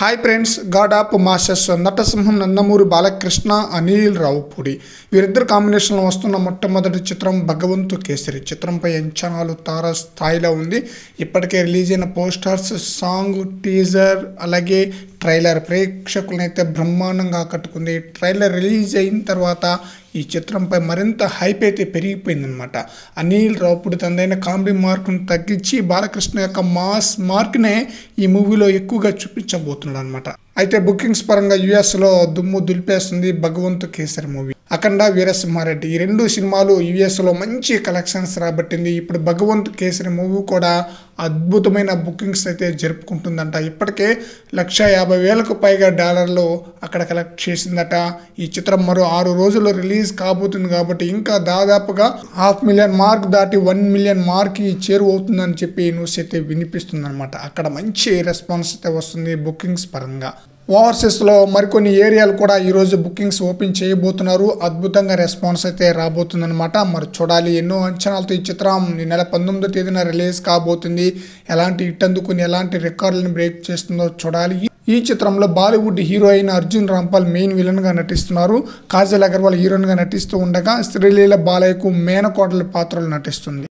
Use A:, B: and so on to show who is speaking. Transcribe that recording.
A: hi friends god of masters నటసింహం నందమూరి బాలకృష్ణ అనిల్ రావుపూడి వీరిద్దరు కాంబినేషన్లో వస్తున్న మొట్టమొదటి చిత్రం భగవంతు కేసరి చిత్రంపై అంచనాలు తార స్థాయిలో ఉంది ఇప్పటికే రిలీజ్ అయిన పోస్టర్స్ సాంగ్ టీజర్ అలాగే ట్రైలర్ ప్రేక్షకులనైతే బ్రహ్మాండంగా ఆకట్టుకుంది ట్రైలర్ రిలీజ్ అయిన తర్వాత ఈ చిత్రంపై మరింత హైప్ అయితే పెరిగిపోయిందనమాట అనిల్ రావుపూడి తనదైన కామెడీ మార్కును తగ్గించి బాలకృష్ణ యొక్క మాస్ మార్క్నే ఈ మూవీలో ఎక్కువగా చూపించబోతున్నాడు అనమాట అయితే బుకింగ్స్ పరంగా యుఎస్లో దుమ్ము దులిపేస్తుంది భగవంతు కేసరి మూవీ అఖండ వీరసింహారెడ్డి ఈ రెండు సినిమాలు యుఎస్లో మంచి కలెక్షన్స్ రాబట్టింది ఇప్పుడు భగవంత్ కేసరి మూవీ కూడా అద్భుతమైన బుకింగ్స్ అయితే జరుపుకుంటుందంట ఇప్పటికే లక్ష యాభై వేలకు పైగా డాలర్లు అక్కడ కలెక్ట్ చేసిందట ఈ చిత్రం మరో ఆరు రోజుల్లో రిలీజ్ కాబోతుంది కాబట్టి ఇంకా దాదాపుగా హాఫ్ మిలియన్ మార్క్ దాటి వన్ మిలియన్ మార్క్ చేరువవుతుందని చెప్పి న్యూస్ అయితే వినిపిస్తుంది అనమాట అక్కడ మంచి రెస్పాన్స్ అయితే వస్తుంది బుకింగ్స్ పరంగా ఓవర్సీస్లో మరికొన్ని ఏరియాలు కూడా ఈరోజు బుకింగ్స్ ఓపెన్ చేయబోతున్నారు అద్భుతంగా రెస్పాన్స్ అయితే రాబోతుందన్నమాట మరి చూడాలి ఎన్నో అంచనాలతో ఈ చిత్రం ఈ నెల పంతొమ్మిదో తేదీన రిలీజ్ కాబోతుంది ఎలాంటి హిట్ అందుకుని ఎలాంటి రికార్డులను బ్రేక్ చేస్తుందో చూడాలి ఈ చిత్రంలో Bollywood heroine Arjun Rampal main విలన్గా నటిస్తున్నారు కాజల్ అగర్వాల్ హీరోయిన్గా నటిస్తూ ఉండగా శ్రీలీల బాలయ్యకు మేనకోడల పాత్రలు నటిస్తుంది